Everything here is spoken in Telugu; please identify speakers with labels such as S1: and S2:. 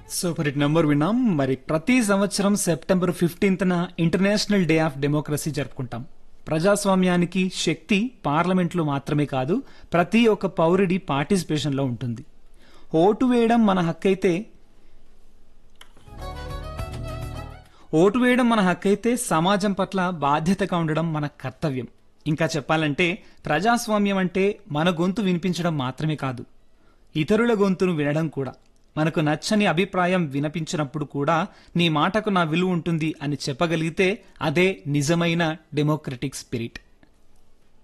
S1: సూపర్ హిట్ నంబర్ విన్నాం మరి ప్రతి సంవత్సరం సెప్టెంబర్ ఫిఫ్టీన్త్న ఇంటర్నేషనల్ డే ఆఫ్ డెమోక్రసీ జరుపుకుంటాం ప్రజాస్వామ్యానికి శక్తి పార్లమెంట్లో మాత్రమే కాదు ప్రతి ఒక్క పౌరుడి పార్టిసిపేషన్లో ఉంటుంది ఓటు వేయడం మన హక్కైతే ఓటు వేయడం మన హక్కైతే సమాజం పట్ల బాధ్యతగా ఉండడం మన కర్తవ్యం ఇంకా చెప్పాలంటే ప్రజాస్వామ్యం అంటే మన గొంతు వినిపించడం మాత్రమే కాదు ఇతరుల గొంతును వినడం కూడా మనకు నచ్చని అభిప్రాయం వినిపించినప్పుడు కూడా నీ మాటకు నా విలువ ఉంటుంది అని చెప్పగలిగితే అదే నిజమైన డెమోక్రటిక్ స్పిరిట్